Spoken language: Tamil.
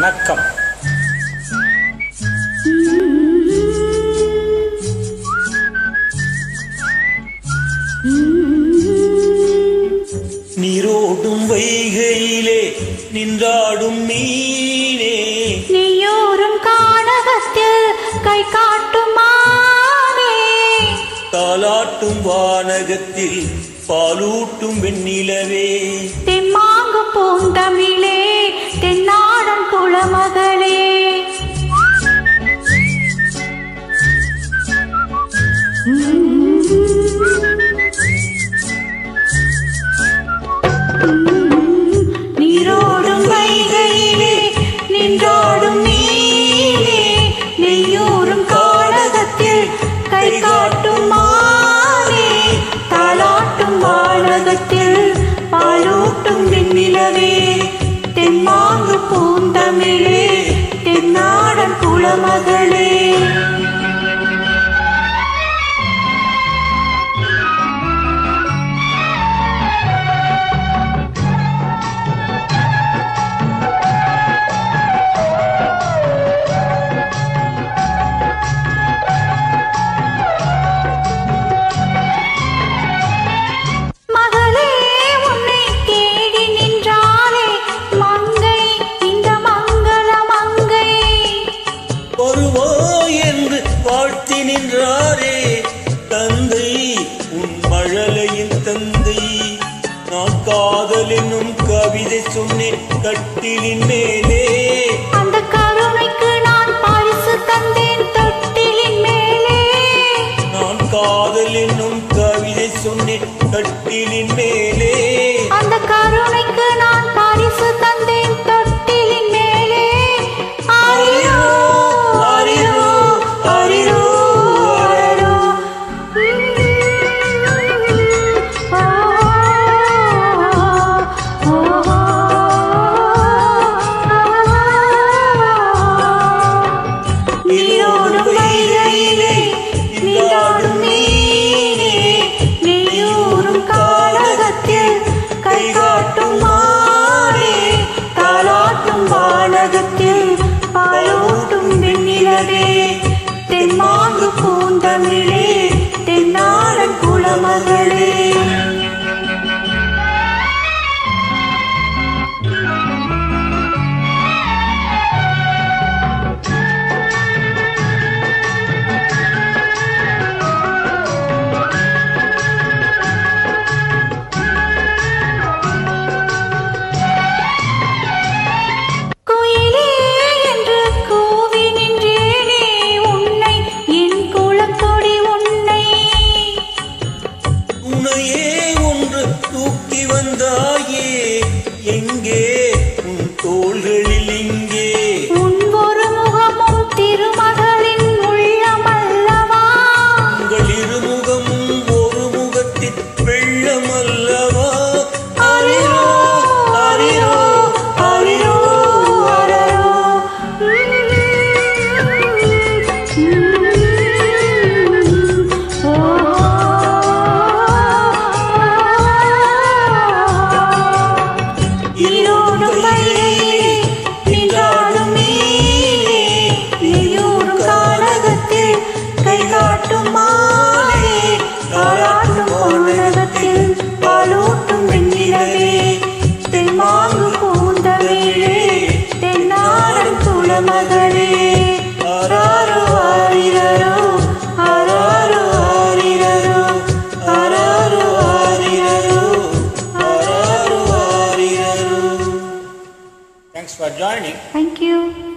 வணக்கம் நீரோடும் வைகையிலே நின்றாடும் மீனே நீயோரும் கானகத்தில் கை காட்டும் மானே தாலாட்டும் வானகத்தில் பாலூட்டும் வெண்ணிலவே தெம்மாங்கு பூந்தமிழே தென்னாடன் குலமகளே நீரோடும் வைகையிலே நின்றாடும் நீரே நெய்யூரும் காடகத்தில் கை காட்டும் மானே தாலாட்டும் வானகத்தில் பாலூட்டும் வெண்ணிலவே தென்மாங்கு பூந்தமிழே தென்னாடன் குலமகளே மகளே உன்னை தேடி நின்றாளே மங்கை இந்த மங்கள மங்கை வருவோ என்று வாழ்த்தி நின்றாரே தந்தை உன் மழலையின் தந்தை நான் காதல் என்னும் கவிதை சொன்னேன் கட்டிலின் மேலே அந்த கருணைக்கு நான் பரிசு தந்தேன் தொட்டிலின் மேலே நான் காதல் என்னும் கவிதை சொன்னேன் கட்டிலின் மேலே அந்த கருணைக்கு நான் பரிசு தந்தேன் தொட்டிலின் மேலே ஆரிரோ ஆரிரோ ஆரிரோ ஆரிரோ நீரோடும் வைகையிலே நீராடும் நீரே நெய்யூரும் கானகத்தில் கை காட்டும் மாறே தாலாட்டும் வானகத்தில் பாலூட்டும் வெண்ணிலவே தென்மாங்கு பூந்தமிழே தென்னாடன் குலமகளே குயிலே என்று கூவி நின்றேனே உன்னை என் குலக்கொடி உன்னை உன்னையே ஒன்று தூக்கி வந்தாயே எங்கே உன் தோள்களில் இங்கே உன் ஒரு முகமும் திருமகளின் உள்ளமல்லவா உங்கள் இருமுகமும் ஒரு முகத்தின் வெள்ளம் அல்லவா அறிரோ அறிரோ ஆரிரோ ஆரரோ நீரோடும் வைகையிலே நின்றாடும் நீரே நீயூரும் கானகத்தில் கை காட்டும் மாலே தாராட்டும் வானகத்தில் பாலூட்டும் வெண்ணிலவே தென்மாங்கு பூந்தமிழே தென்னாடன் குலமகளே ஆராரோ ஆரிரரோ ஆராரோ ஆரிரரோ ஆராரோ ஆரிரரோ ஆராரோ ஆரிரரோ Thanks for joining. Thank you.